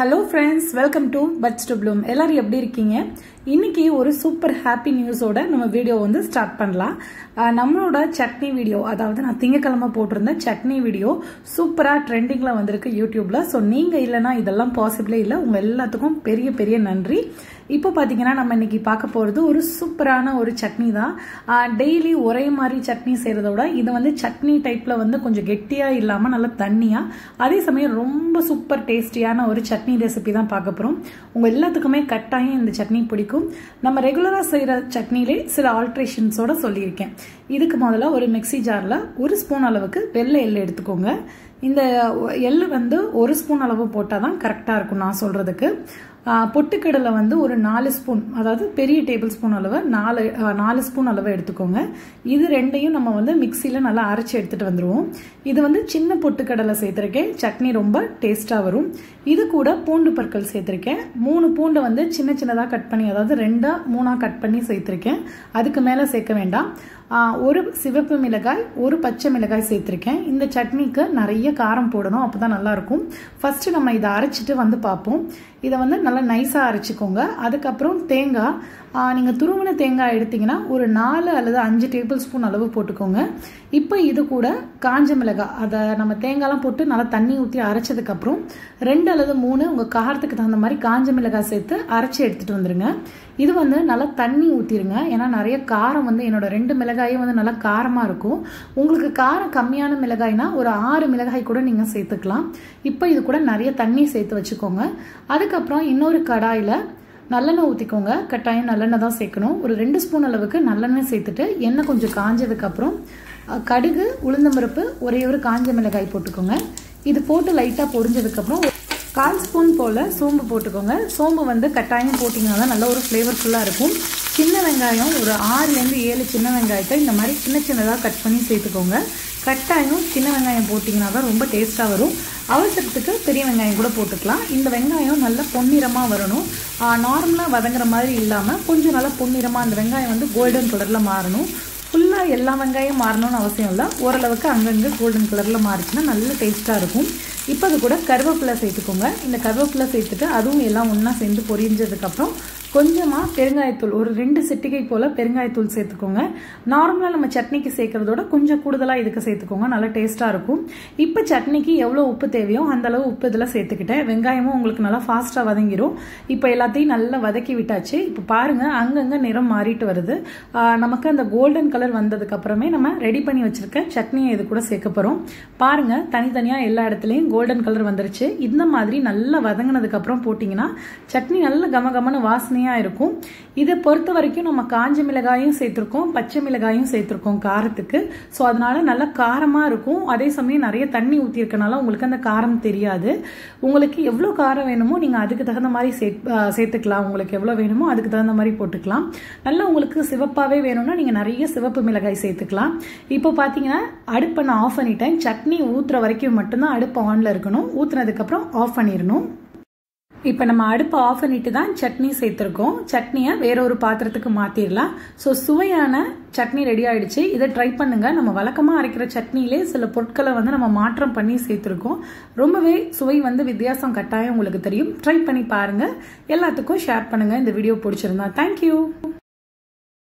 hello friends welcome to buds to bloom எல்லாரும் எப்படி இருக்கீங்க இன்னைக்கு ஒரு சூப்பர் ஹாப்பி நியூஸோட நம்ம வீடியோ வந்து ஸ்டார்ட் பண்ணலாம் அஹ் நம்மளோட சட்னி வீடியோ அதாவது நான் திங்கக்கிழமை போட்டிருந்த சட்னி வீடியோ சூப்பராக ட்ரெண்டிங்கில் வந்திருக்கு யூடியூப்ல ஸோ நீங்கள் இல்லைன்னா இதெல்லாம் பாசிபிளே இல்லை உங்கள் எல்லாத்துக்கும் பெரிய பெரிய நன்றி இப்போ பார்த்தீங்கன்னா நம்ம இன்னைக்கு பார்க்க போகிறது ஒரு சூப்பரான ஒரு சட்னி தான் டெய்லி ஒரே மாதிரி சட்னி செய்கிறத விட இது வந்து சட்னி டைப்பில் வந்து கொஞ்சம் கெட்டியாக இல்லாமல் நல்லா தண்ணியாக அதே சமயம் ரொம்ப சூப்பர் டேஸ்டியான ஒரு சட்னி ரெசிபி தான் பார்க்க போகிறோம் உங்கள் எல்லாத்துக்குமே கட்டாயம் இந்த சட்னி பிடிக்கும் நம்ம ரெகுலராக செய்கிற சட்னிலே சில ஆல்ட்ரேஷன்ஸோட சொல்லியிருக்கேன் இதுக்கு முதல்ல ஒரு மிக்சி ஜாரில் ஒரு ஸ்பூன் அளவுக்கு வெள்ளை எள்ளு எடுத்துக்கோங்க இந்த எள்ளு வந்து ஒரு ஸ்பூன் அளவு போட்டால் தான் கரெக்டாக இருக்கும் நான் சொல்கிறதுக்கு பொட்டுக்கடலை வந்து ஒரு நாலு ஸ்பூன் அதாவது பெரிய டேபிள் ஸ்பூன் அளவு நாலு நாலு ஸ்பூன் அளவு எடுத்துக்கோங்க இது ரெண்டையும் நம்ம வந்து மிக்சியில் நல்லா அரைச்சி எடுத்துகிட்டு வந்துடுவோம் இது வந்து சின்ன பொட்டுக்கடலை சேர்த்துருக்கேன் சட்னி ரொம்ப டேஸ்ட்டாக வரும் இது கூட பூண்டு பற்கள் சேர்த்துருக்கேன் மூணு பூண்டை வந்து சின்ன சின்னதாக கட் பண்ணி அதாவது ரெண்டாக மூணாக கட் பண்ணி சேர்த்துருக்கேன் அதுக்கு மேலே சேர்க்க வேண்டாம் ஒரு சிவப்பு மிளகாய் ஒரு பச்சை மிளகாய் சேர்த்துருக்கேன் இந்த சட்னிக்கு நிறைய காரம் போடணும் அப்போ தான் நல்லாயிருக்கும் ஃபஸ்ட்டு நம்ம இதை அரைச்சிட்டு வந்து பார்ப்போம் இதை வந்து நல்லா நைஸாக அரைச்சிக்கோங்க அதுக்கப்புறம் தேங்காய் நீங்கள் துருவின தேங்காய் எடுத்திங்கன்னா ஒரு நாலு அல்லது அஞ்சு டேபிள் ஸ்பூன் அளவு போட்டுக்கோங்க இப்போ இது கூட காஞ்ச மிளகாய் அதை நம்ம தேங்காய்லாம் போட்டு நல்லா தண்ணி ஊற்றி அரைச்சதுக்கப்புறம் ரெண்டு அல்லது மூணு உங்கள் காரத்துக்கு தகுந்த மாதிரி காஞ்ச மிளகாய் சேர்த்து அரைச்சி எடுத்துகிட்டு வந்துடுங்க இது வந்து நல்லா தண்ணி ஊற்றிடுங்க ஏன்னா நிறைய காரம் வந்து என்னோட ரெண்டு மிளகாயும் வந்து நல்லா காரமாக இருக்கும் உங்களுக்கு காரம் கம்மியான மிளகாய்னா ஒரு ஆறு மிளகாய் கூட நீங்கள் சேர்த்துக்கலாம் இப்போ இது கூட நிறைய தண்ணி சேர்த்து வச்சுக்கோங்க அதுக்கப்புறம் இன்னொரு கடாயில் நல்லெண்ணெய் ஊற்றிக்கோங்க கட்டாயம் நல்லெண்ணெய் தான் சேர்க்கணும் ஒரு ரெண்டு ஸ்பூன் அளவுக்கு நல்லெண்ணெய் சேர்த்துட்டு எண்ணெய் கொஞ்சம் காஞ்சதுக்கப்புறம் கடுகு உளுந்தம்பருப்பு ஒரே ஒரு காஞ்ச மிளகாய் போட்டுக்கோங்க இது போட்டு லைட்டாக பொரிஞ்சதுக்கப்புறம் கால் ஸ்பூன் போல் சோம்பு போட்டுக்கோங்க சோம்பு வந்து கட்டாயம் போட்டிங்கன்னா தான் நல்ல ஒரு ஃப்ளேவர்ஃபுல்லாக இருக்கும் சின்ன வெங்காயம் ஒரு ஆறுலேருந்து ஏழு சின்ன வெங்காயத்தை இந்த மாதிரி சின்ன சின்னதாக கட் பண்ணி சேர்த்துக்கோங்க கட்டாயம் சின்ன வெங்காயம் போட்டிங்கன்னா தான் ரொம்ப டேஸ்ட்டாக வரும் அவசரத்துக்கு பெரிய வெங்காயம் கூட போட்டுக்கலாம் இந்த வெங்காயம் நல்லா பொன்னிறமாக வரணும் நார்மலாக வதங்குற மாதிரி இல்லாமல் கொஞ்சம் நல்லா பொன்னிறமாக அந்த வெங்காயம் வந்து கோல்டன் கலரில் மாறணும் ஃபுல்லாக எல்லா வெங்காயம் மாறணும்னு அவசியம் இல்லை ஓரளவுக்கு அங்கங்கே கோல்டன் கலரில் மாறிச்சுன்னா நல்ல டேஸ்ட்டாக இருக்கும் இப்போ அது கூட கருவேப்பிலை சேர்த்துக்கோங்க இந்த கருவேப்பிலை சேர்த்துட்டு அதுவும் எல்லாம் ஒன்றா சேர்ந்து பொரிஞ்சதுக்கப்புறம் கொஞ்சமாக பெருங்காயத்தூள் ஒரு ரெண்டு சிட்டிகை போல் பெருங்காயத்தூள் சேர்த்துக்கோங்க நார்மலாக நம்ம சட்னிக்கு சேர்க்குறதோட கொஞ்சம் கூடுதலாக இதுக்கு சேர்த்துக்கோங்க நல்லா டேஸ்ட்டாக இருக்கும் இப்போ சட்னிக்கு எவ்வளோ உப்பு தேவையோ அந்த அளவு உப்பு இதில் சேர்த்துக்கிட்டேன் வெங்காயமும் உங்களுக்கு நல்லா ஃபாஸ்ட்டாக வதங்கிடும் இப்போ எல்லாத்தையும் நல்லா வதக்கி விட்டாச்சு இப்போ பாருங்கள் அங்கங்கே நிறம் மாறிட்டு வருது நமக்கு அந்த கோல்டன் கலர் வந்ததுக்கு அப்புறமே நம்ம ரெடி பண்ணி வச்சுருக்க சட்னியை இது கூட சேர்க்க போகிறோம் பாருங்கள் தனித்தனியாக எல்லா இடத்துலையும் கோல்டன் கலர் வந்துருச்சு இந்த மாதிரி நல்லா வதங்கினதுக்கப்புறம் போட்டிங்கன்னா சட்னி நல்ல கம கமன்னு வாசனை வாசனையாக இருக்கும் இதை பொறுத்த வரைக்கும் நம்ம காஞ்ச மிளகாயும் சேர்த்துருக்கோம் பச்சை மிளகாயும் சேர்த்துருக்கோம் காரத்துக்கு ஸோ அதனால நல்லா காரமாக இருக்கும் அதே சமயம் நிறைய தண்ணி ஊற்றிருக்கனால உங்களுக்கு அந்த காரம் தெரியாது உங்களுக்கு எவ்வளோ காரம் வேணுமோ நீங்கள் அதுக்கு தகுந்த மாதிரி சே சேர்த்துக்கலாம் உங்களுக்கு எவ்வளோ வேணுமோ அதுக்கு தகுந்த மாதிரி போட்டுக்கலாம் நல்லா உங்களுக்கு சிவப்பாகவே வேணும்னா நீங்கள் நிறைய சிவப்பு மிளகாய் சேர்த்துக்கலாம் இப்போ பார்த்தீங்கன்னா அடுப்பை நான் ஆஃப் பண்ணிட்டேன் சட்னி ஊற்றுற வரைக்கும் மட்டும்தான் அடுப்பு ஆனில் இருக்கணும் ஊற்றுனதுக்கப்புறம் ஆஃப் பண்ணிடணும் இப்போ நம்ம அடுப்பை ஆஃப் பண்ணிட்டு தான் சட்னி சேர்த்துருக்கோம் சட்னியை வேற ஒரு பாத்திரத்துக்கு மாற்றிடலாம் ஸோ சுவையான சட்னி ரெடி ஆயிடுச்சு இதை ட்ரை பண்ணுங்க நம்ம வழக்கமாக அரைக்கிற சட்னியிலே சில பொருட்களை வந்து நம்ம மாற்றம் பண்ணி சேர்த்துருக்கோம் ரொம்பவே சுவை வந்து வித்தியாசம் கட்டாயம் உங்களுக்கு தெரியும் ட்ரை பண்ணி பாருங்க எல்லாத்துக்கும் ஷேர் பண்ணுங்க இந்த வீடியோ பிடிச்சிருந்தா தேங்க்யூ